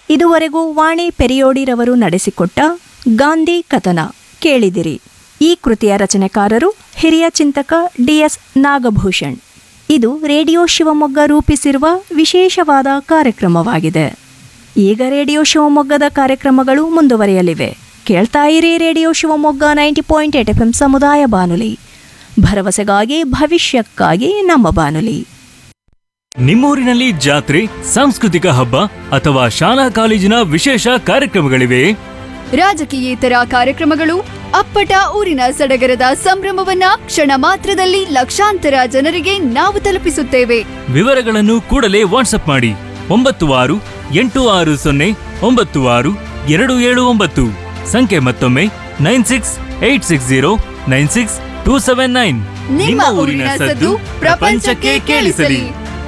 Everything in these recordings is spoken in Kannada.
ಇದುವರೆಗೂ ವಾಣಿ ಪೆರಿಯೋಡಿರವರು ನಡೆಸಿಕೊಟ್ಟ ಗಾಂಧಿ ಕಥನ ಕೇಳಿದಿರಿ ಈ ಕೃತಿಯ ರಚನೆಕಾರರು ಹಿರಿಯ ಚಿಂತಕ ಡಿಎಸ್ ನಾಗಭೂಷಣ್ ಇದು ರೇಡಿಯೋ ಶಿವಮೊಗ್ಗ ರೂಪಿಸಿರುವ ವಿಶೇಷವಾದ ಕಾರ್ಯಕ್ರಮವಾಗಿದೆ ಈಗ ರೇಡಿಯೋ ಶಿವಮೊಗ್ಗದ ಕಾರ್ಯಕ್ರಮಗಳು ಮುಂದುವರಿಯಲಿವೆ ಕೇಳ್ತಾ ಇರಿ radio Shivamogga ninety point eight F M ಸಮುದಾಯ ಬಾನುಲಿ ಭರವಸೆಗಾಗಿ ಭವಿಷ್ಯಕ್ಕಾಗಿ ನಮ್ಮ ಬಾನುಲಿ ನಿಮ್ಮೂರಿನಲ್ಲಿ ಜಾತ್ರೆ ಸಾಂಸ್ಕೃತಿಕ ಹಬ್ಬ ಅಥವಾ ಶಾಲಾ ಕಾಲೇಜಿನ ವಿಶೇಷ ಕಾರ್ಯಕ್ರಮಗಳಿವೆ ರಾಜಕೀಯೇತರ ಕಾರ್ಯಕ್ರಮಗಳು ಅಪ್ಪಟ ಊರಿನ ಸಡಗರದ ಸಂಭ್ರಮವನ್ನ ಕ್ಷಣ ಮಾತ್ರದಲ್ಲಿ ಲಕ್ಷಾಂತರ ಜನರಿಗೆ ನಾವು ತಲುಪಿಸುತ್ತೇವೆ ವಿವರಗಳನ್ನು ಕೂಡಲೇ ವಾಟ್ಸಪ್ ಮಾಡಿ ಒಂಬತ್ತು ಆರು ಎಂಟು ಆರು ಸೊನ್ನೆ ಒಂಬತ್ತು ಆರು ಎರಡು ಏಳು ಒಂಬತ್ತು ಸಂಖ್ಯೆ ಮತ್ತೊಮ್ಮೆ nine six eight six zero nine six two seven nine ನಿಮ್ಮ ಊರಿನ ಸದ್ದು ಪ್ರಪಂಚಕ್ಕೆ ಕೇಳಿಸಲಿ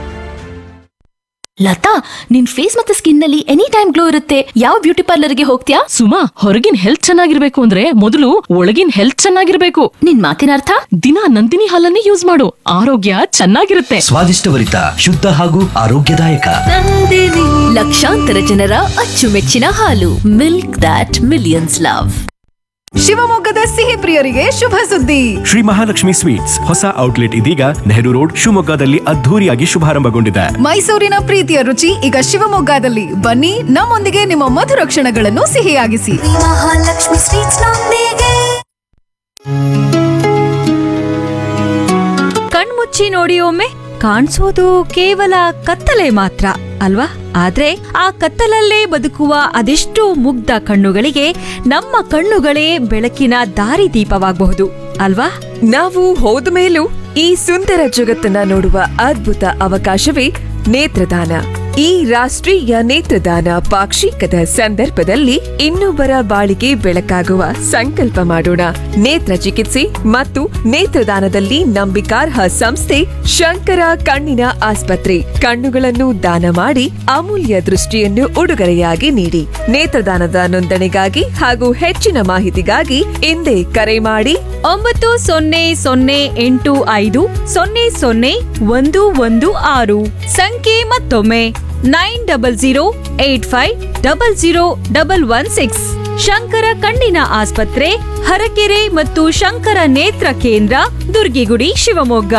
ಲತಾ ನಿನ್ ಫೇಸ್ ಮತ್ತೆ ಸ್ಕಿನ್ ನಲ್ಲಿ ಎನಿ ಟೈಮ್ ಗ್ಲೋ ಇರುತ್ತೆ ಯಾವ ಬ್ಯೂಟಿ ಪಾರ್ಲರ್ಗೆ ಹೋಗ್ತೀಯಾ ಸುಮಾ ಹೊರಗಿನ ಹೆಲ್ತ್ ಚೆನ್ನಾಗಿರ್ಬೇಕು ಅಂದ್ರೆ ಮೊದಲು ಒಳಗಿನ ಹೆಲ್ತ್ ಚೆನ್ನಾಗಿರ್ಬೇಕು ನಿನ್ ಮಾತಿನ ಅರ್ಥ ದಿನ ನಂದಿನಿ ಹಾಲನ್ನೇ ಯೂಸ್ ಮಾಡು ಆರೋಗ್ಯ ಚೆನ್ನಾಗಿರುತ್ತೆ ಸ್ವಾದಿಷ್ಟಭರಿತ ಶುದ್ಧ ಹಾಗೂ ಆರೋಗ್ಯದಾಯಕ ಲಕ್ಷಾಂತರ ಜನರ ಅಚ್ಚುಮೆಚ್ಚಿನ ಹಾಲು ಮಿಲ್ಕ್ ದಟ್ ಮಿಲಿಯನ್ಸ್ ಲವ್ ಶಿವಮೊಗ್ಗದ ಸಿಹಿ ಪ್ರಿಯರಿಗೆ ಶುಭ ಸುದ್ದಿ ಶ್ರೀ ಮಹಾಲಕ್ಷ್ಮಿ ಸ್ವೀಟ್ಸ್ ಹೊಸ ಔಟ್ಲೆಟ್ ಇದೀಗ ನೆಹರು ರೋಡ್ ಶಿವಮೊಗ್ಗದಲ್ಲಿ ಅದ್ಧೂರಿಯಾಗಿ ಶುಭಾರಂಭಗೊಂಡಿದೆ ಮೈಸೂರಿನ ಪ್ರೀತಿಯ ರುಚಿ ಈಗ ಶಿವಮೊಗ್ಗದಲ್ಲಿ ಬನ್ನಿ ನಮ್ಮೊಂದಿಗೆ ನಿಮ್ಮ ಮಧುರ ಕ್ಷಣಗಳನ್ನು ಸಿಹಿಯಾಗಿಸಿ ಕಣ್ಮುಚ್ಚಿ ನೋಡಿ ಒಮ್ಮೆ ಕಾಣಿಸೋದು ಕೇವಲ ಕತ್ತಲೆ ಮಾತ್ರ ಅಲ್ವಾ ಆದ್ರೆ ಆ ಕತ್ತಲಲ್ಲೇ ಬದುಕುವ ಅದೆಷ್ಟೋ ಮುಗ್ಧ ಕಣ್ಣುಗಳಿಗೆ ನಮ್ಮ ಕಣ್ಣುಗಳೇ ಬೆಳಕಿನ ದಾರಿದೀಪವಾಗಬಹುದು ಅಲ್ವಾ ನಾವು ಹೋದ ಮೇಲೂ ಈ ಸುಂದರ ಜಗತ್ತನ್ನ ನೋಡುವ ಅದ್ಭುತ ಅವಕಾಶವೇ ನೇತ್ರದಾನ ಈ ರಾಷ್ಟ್ರೀಯ ನೇತ್ರದಾನ ಪಾಕ್ಷಿಕದ ಸಂದರ್ಭದಲ್ಲಿ ಇನ್ನೊಬ್ಬರ ಬಾಳಿಗೆ ಬೆಳಕಾಗುವ ಸಂಕಲ್ಪ ಮಾಡೋಣ ನೇತ್ರ ಚಿಕಿತ್ಸೆ ಮತ್ತು ನೇತ್ರದಾನದಲ್ಲಿ ನಂಬಿಕಾರ್ಹ ಸಂಸ್ಥೆ ಶಂಕರ ಕಣ್ಣಿನ ಆಸ್ಪತ್ರೆ ಕಣ್ಣುಗಳನ್ನು ದಾನ ಮಾಡಿ ಅಮೂಲ್ಯ ದೃಷ್ಟಿಯನ್ನು ಉಡುಗೊರೆಯಾಗಿ ನೀಡಿ ನೇತ್ರದಾನದ ನೋಂದಣಿಗಾಗಿ ಹಾಗೂ ಹೆಚ್ಚಿನ ಮಾಹಿತಿಗಾಗಿ ಹಿಂದೆ ಕರೆ ಮಾಡಿ ಒಂಬತ್ತು ಸೊನ್ನೆ ಸೊನ್ನೆ ಎಂಟು ಐದು ಸೊನ್ನೆ ಸೊನ್ನೆ ಒಂದು ಒಂದು ಆರು ಸಂಖ್ಯೆ ಮತ್ತೊಮ್ಮೆ nine double zero eight five double zero double one six Shankara ಕಣ್ಣಿನ ಆಸ್ಪತ್ರೆ ಹರಕೆರೆ ಮತ್ತು ಶಂಕರ ನೇತ್ರ ಕೇಂದ್ರ ದುರ್ಗಿಗುಡಿ ಶಿವಮೊಗ್ಗ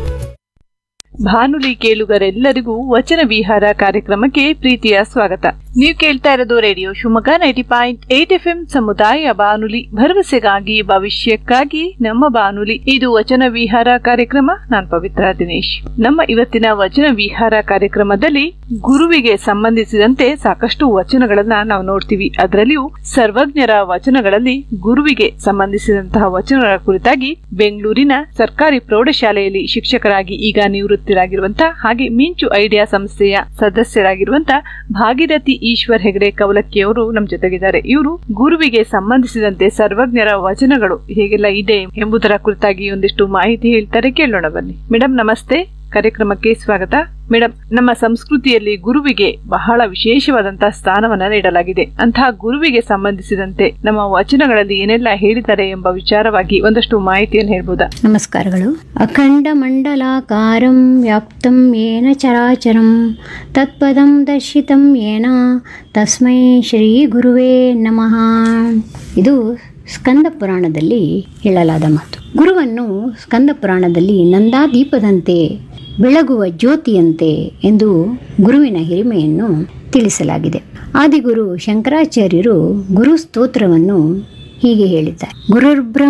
ಭಾನುಲಿ ಕೇಳುಗರೆಲ್ಲರಿಗೂ ವಚನ ವಿಹಾರ ಕಾರ್ಯಕ್ರಮಕ್ಕೆ ಪ್ರೀತಿಯ ಸ್ವಾಗತ ನೀವು ಕೇಳ್ತಾ ಇರೋದು radio Shivamogga ninety point eight F M ಸಮುದಾಯ ಬಾನುಲಿ ಭರವಸೆಗಾಗಿ ಭವಿಷ್ಯಕ್ಕಾಗಿ ನಮ್ಮ ಬಾನುಲಿ ಇದು ವಚನ ವಿಹಾರ ಕಾರ್ಯಕ್ರಮ ನಾನ್ ಪವಿತ್ರ ದಿನೇಶ್ ನಮ್ಮ ಇವತ್ತಿನ ವಚನ ವಿಹಾರ ಕಾರ್ಯಕ್ರಮದಲ್ಲಿ ಗುರುವಿಗೆ ಸಂಬಂಧಿಸಿದಂತೆ ಸಾಕಷ್ಟು ವಚನಗಳನ್ನ ನಾವು ನೋಡ್ತೀವಿ ಅದರಲ್ಲಿಯೂ ಸರ್ವಜ್ಞರ ವಚನಗಳಲ್ಲಿ ಗುರುವಿಗೆ ಸಂಬಂಧಿಸಿದಂತಹ ವಚನಗಳ ಕುರಿತಾಗಿ ಬೆಂಗಳೂರಿನ ಸರ್ಕಾರಿ ಪ್ರೌಢಶಾಲೆಯಲ್ಲಿ ಶಿಕ್ಷಕರಾಗಿ ಈಗ ನಿವೃತ್ತರಾಗಿರುವಂತಹ ಹಾಗೆ ಮಿಂಚು ಐಡಿಯಾ ಸಂಸ್ಥೆಯ ಸದಸ್ಯರಾಗಿರುವಂತಹ ಭಾಗೀರಥಿ ಈಶ್ವರ್ ಹೆಗಡೆ ಕವಲಕ್ಕಿಯವರು ನಮ್ಮ ಜೊತೆಗಿದ್ದಾರೆ ಇವರು ಗುರುವಿಗೆ ಸಂಬಂಧಿಸಿದಂತೆ ಸರ್ವಜ್ಞರ ವಚನಗಳು ಹೇಗೆಲ್ಲ ಇದೆ ಎಂಬುದರ ಕುರಿತಾಗಿ ಒಂದಿಷ್ಟು ಮಾಹಿತಿ ಹೇಳ್ತಾರೆ ಕೇಳೋಣ ಬನ್ನಿ ಮೇಡಮ್ ನಮಸ್ತೆ ಕಾರ್ಯಕ್ರಮಕ್ಕೆ ಸ್ವಾಗತ ಮೇಡಮ್ ನಮ್ಮ ಸಂಸ್ಕೃತಿಯಲ್ಲಿ ಗುರುವಿಗೆ ಬಹಳ ವಿಶೇಷವಾದಂತಹ ಸ್ಥಾನವನ್ನ ನೀಡಲಾಗಿದೆ ಅಂತಹ ಗುರುವಿಗೆ ಸಂಬಂಧಿಸಿದಂತೆ ನಮ್ಮ ವಚನಗಳಲ್ಲಿ ಏನೆಲ್ಲ ಹೇಳಿದ್ದಾರೆ ಎಂಬ ವಿಚಾರವಾಗಿ ಒಂದಷ್ಟು ಮಾಹಿತಿಯನ್ನು ಹೇಳ್ಬೋದಾ ನಮಸ್ಕಾರಗಳು ಅಖಂಡ ಮಂಡಲಾಕಾರಂ ವ್ಯಾಪ್ತಂ ಏನ ಚರಾಚರಂ ತತ್ಪದಂ ದರ್ಶಿತಂ ಏನ ತಸ್ಮೈ ಶ್ರೀ ಗುರುವೇ ನಮಃ ಇದು ಸ್ಕಂದ ಪುರಾಣದಲ್ಲಿ ಹೇಳಲಾದ ಮಾತು ಗುರುವನ್ನು ಸ್ಕಂದ ಪುರಾಣದಲ್ಲಿ ನಂದಾದೀಪದಂತೆ ಬೆಳಗುವ ಜ್ಯೋತಿಯಂತೆ ಎಂದು ಗುರುವಿನ ಹಿರಿಮೆಯನ್ನು ತಿಳಿಸಲಾಗಿದೆ ಆದಿಗುರು ಶಂಕರಾಚಾರ್ಯರು ಗುರು ಸ್ತೋತ್ರವನ್ನು ಹೀಗೆ ಹೇಳಿದ್ದಾರೆ ಗುರುರ್ಬ್ರಹ್ಮ